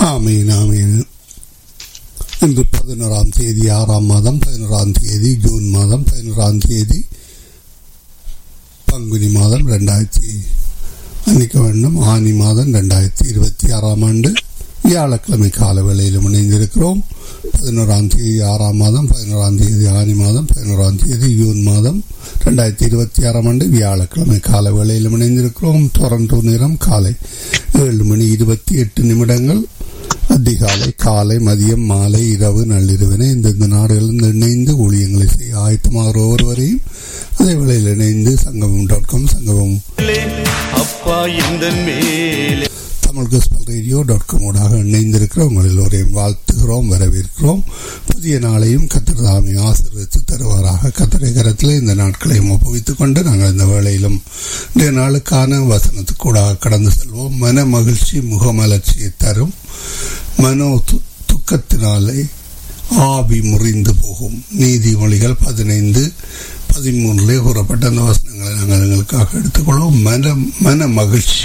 ஆமீன் ஆமீன் இன்று பதினோராம் தேதி ஆறாம் மாதம் பதினோராம் தேதி ஜூன் மாதம் பதினோராம் தேதி பங்குனி மாதம் ரெண்டாயிரத்தி மன்னிக்க வேண்டும் ஆனி மாதம் ரெண்டாயிரத்தி இருபத்தி ஆறாம் ஆண்டு வியாழக்கிழமை கால வேளையில் இணைந்திருக்கிறோம் பதினோராம் தேதி ஆறாம் மாதம் பதினோராம் தேதி ஆனி மாதம் பதினோராம் தேதி ஜூன் மாதம் ரெண்டாயிரத்தி இருபத்தி ஆறாம் ஆண்டு வியாழக்கிழமை கால வேளையில் இணைந்திருக்கிறோம் டொரண்டோ நேரம் காலை ஏழு மணி இருபத்தி எட்டு நிமிடங்கள் அதிகாலை காலை மதியம் மாலை இரவு நள்ளிரவினை இந்தந்த நாடுகளில் இணைந்து ஊழியங்களை செய்ய ஆயத்தமாகிற ஒருவரையும் அதே வேளையில் இணைந்து சங்கமம் டாட் காம் சங்கமம் அப்பா இந்த மேலே Tamil gospel radio dot com ஊடாக இணைந்திருக்கிற உங்கள் எல்லோரையும் வாழ்த்துகிறோம் வரவேற்கிறோம் புதிய நாளையும் கத்தர் தாமே ஆசீர்வதித்து தருவாராக கத்தரை கரத்தில் இந்த நாட்களையும் ஒப்புவித்துக் கொண்டு நாங்கள் இந்த வேளையிலும் இந்த நாளுக்கான வசனத்துக்கூடாக கடந்து செல்வோம் மன மகிழ்ச்சி முகமலர்ச்சியை தரும் மனோ து- துக்கத்தினாலே ஆவி முறிந்து போகும் நீதிமொழிகள் பதினைந்து பதிமூணுலே கூறப்பட்ட அந்த வசனங்களை நாங்கள் எங்களுக்காக எடுத்துக்கொள்வோம் மன மன மகிழ்ச்சி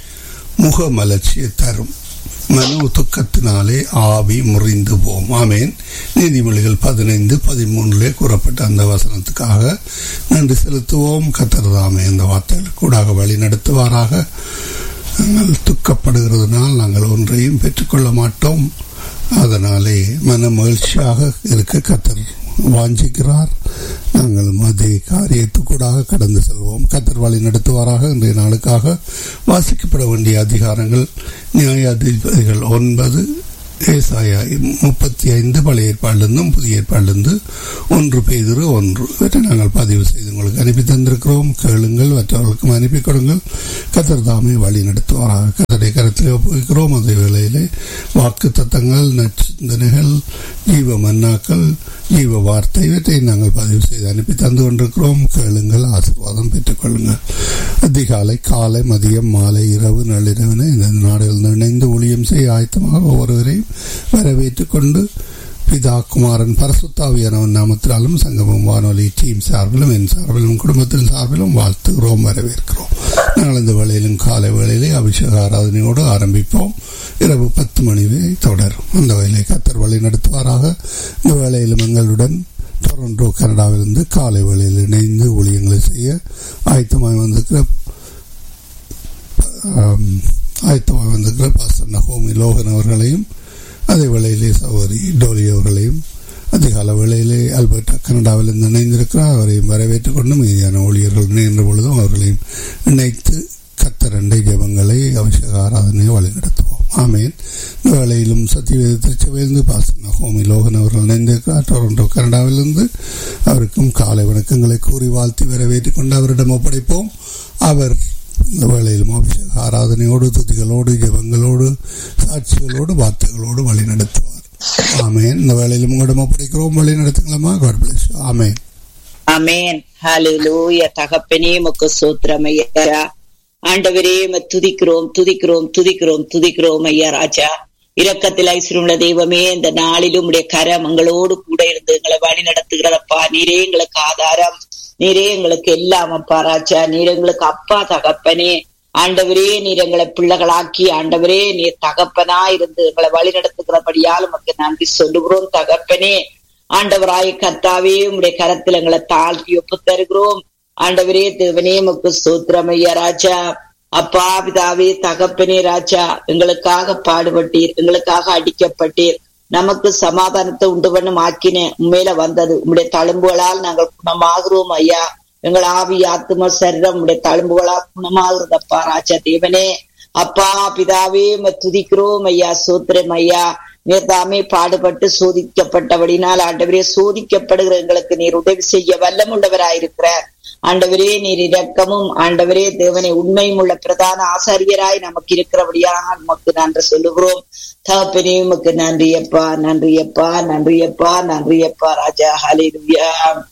முக மலர்ச்சியை தரும் மனோ துக்கத்தினாலே ஆவி முறிந்து போம் ஆமேன் நீதிமொழிகள் பதினைந்து பதிமூணுலே கூறப்பட்ட அந்த வசனத்துக்காக நன்றி செலுத்துவோம் கத்தர்தாமே அந்த வார்த்தைகளுக்கு கூடாக வழி நடத்துவாராக நாங்கள் துக்கப்படுகிறதுனால் நாங்கள் ஒன்றையும் பெற்றுக்கொள்ள மாட்டோம் அதனாலே மன மகிழ்ச்சியாக இருக்க கத்தர் வாஞ்சிக்கிறார் நாங்கள் அதே காரியத்துக்கூடாக கடந்து செல்வோம் கத்தர் வழி நடத்துவாராக இன்றைய நாளுக்காக வாசிக்கப்பட வேண்டிய அதிகாரங்கள் நியாயாதிபதிகள் ஒன்பது ஏசாயா முப்பத்தி ஐந்து பழைய ஏற்பாடிலிருந்தும் புதிய ஏற்பாடிலிருந்து ஒன்று பேதிரு ஒன்று இவற்றை நாங்கள் பதிவு செய்து உங்களுக்கு அனுப்பி தந்திருக்கிறோம் கேளுங்கள் மற்றவர்களுக்கும் அனுப்பி கொடுங்கள் கத்தர் தாமே வழி நடத்துவாராக கத்தரை கருத்தில் ஒப்புவிக்கிறோம் அதே வேளையிலே வாக்கு தத்தங்கள் நச்சிந்தனைகள் ஜீவ மன்னாக்கள் ஜீவ வார்த்தை இவற்றை நாங்கள் பதிவு செய்து அனுப்பி தந்து கொண்டிருக்கிறோம் கேளுங்கள் ஆசீர்வாதம் பெற்றுக்கொள்ளுங்கள் அதிகாலை காலை மதியம் மாலை இரவு நள்ளிரவினை இந்த நாடுகளில் இணைந்து ஊழியம் செய்ய ஆயத்தமாக ஒவ்வொருவரையும் வரவேற்றுக் கொண்டு பிதா குமாரன் பரசுத்தாவியானவன் நாமத்தினாலும் சங்கமம் வானொலி டீம் சார்பிலும் என் சார்பிலும் குடும்பத்தின் சார்பிலும் வாழ்த்துகிறோம் வரவேற்கிறோம் நாங்கள் இந்த வேளையிலும் காலை வேளையிலே அபிஷேக ஆராதனையோடு ஆரம்பிப்போம் இரவு பத்து மணி வரை தொடரும் அந்த வேலையை கத்தர் வழி நடத்துவாராக இந்த வேளையிலும் எங்களுடன் டொரண்டோ கனடாவிலிருந்து காலை வேளையில் இணைந்து ஊழியங்களை செய்ய ஆயத்தமாய் வந்திருக்கிற ஆம், ஆயத்தமாக வந்திருக்கிற பாஸ்டர் நகோமி லோகன் அவர்களையும் அதே வேளையிலே சகோதரி டோலி அவர்களையும் அதிகால வேளையிலே அல்பர்டா கனடாவிலிருந்து இணைந்திருக்கிறார் அவரையும் வரவேற்றுக் கொண்டு மீதியான ஊழியர்கள் இணைந்த பொழுதும் அவர்களையும் இணைத்து கத்தரண்டை ஜெபங்களை அபிஷேக ஆராதனையை வழிநடத்துவோம் ஆமேன் இந்த வேளையிலும் சத்தியவேத திருச்சபையிலிருந்து பாஸ்டர் நகோமி லோகன் அவர்கள் இணைந்திருக்கிறார் டொரண்டோ கனடாவிலிருந்து அவருக்கும் காலை வணக்கங்களை கூறி வாழ்த்தி வரவேற்றுக் கொண்டு அவரிடம் ஒப்படைப்போம் அவர் இந்த வேளையிலும் அபிஷேக ஆராதனையோடு துதிகளோடு ஜெபங்களோடு சாட்சிகளோடு வார்த்தைகளோடு வழி நடத்துவார் ஆமேன் இந்த வேளையிலும் உங்களிடம் ஒப்படைக்கிறோம் வழி நடத்துங்களா காட் பிளஸ் ஆமேன் அமேன் ஹalleluya தகப்பனே முக்கு சூத்திரம் ஐயா ஆண்டவரே உம்மை துதிக்கிறோம் துதிக்கிறோம் துதிக்கிறோம் துதிக்கிறோம் ஐயா ராஜா இரக்கத்தில் ஐஸ்வரமுள்ள தெய்வமே இந்த நாளிலும் உடைய கரம் எங்களோடு கூட இருந்து எங்களை வழி நடத்துகிறதப்பா நீரே எங்களுக்கு ஆதாரம் நீரே எங்களுக்கு எல்லாம் அப்பா ராஜா நீர் எங்களுக்கு அப்பா தகப்பனே ஆண்டவரே நீர் எங்களை பிள்ளைகளாக்கி ஆண்டவரே நீர் தகப்பனா இருந்து எங்களை வழி நடத்துகிறபடியால் உமக்கு நன்றி சொல்லுகிறோம் தகப்பனே ஆண்டவராய கர்த்தாவே உம்முடைய கரத்தில் எங்களை தாழ்த்தி ஒப்பு தருகிறோம் ஆண்டவரே தேவனே உமக்கு சூத்திரம் ஐயா ராஜா அப்பா பிதாவே தகப்பனே ராஜா எங்களுக்காக பாடுபட்டீர் எங்களுக்காக அடிக்கப்பட்டீர் நமக்கு சமாதானத்தை உண்டு பண்ணும் ஆக்கின உண்மையில வந்தது உம்முடைய தழும்புகளால் நாங்கள் குணமாகிறோம் ஐயா எங்கள் ஆவி ஆத்தும சரீரம் உடைய தழும்புகளால் குணமாகிறதப்பா ராஜா தேவனே அப்பா பிதாவே உம்மை துதிக்கிறோம் ஐயா சூத்திரம் ஐயா நீர் தாமே பாடுபட்டு சோதிக்கப்பட்டபடினால் ஆண்டவரே சோதிக்கப்படுகிற எங்களுக்கு நீர் உதவி செய்ய வல்லமுள்ளவராயிருக்கிறார் ஆண்டவரே நீர் இரக்கமும் ஆண்டவரே தேவனை உண்மையும் உள்ள பிரதான ஆசாரியராய் நமக்கு இருக்கிறபடியாக நமக்கு நன்றி சொல்லுகிறோம் தகப்பனே உமக்கு நன்றியப்பா நன்றியப்பா நன்றியப்பா நன்றியப்பா ராஜா ஹalleluya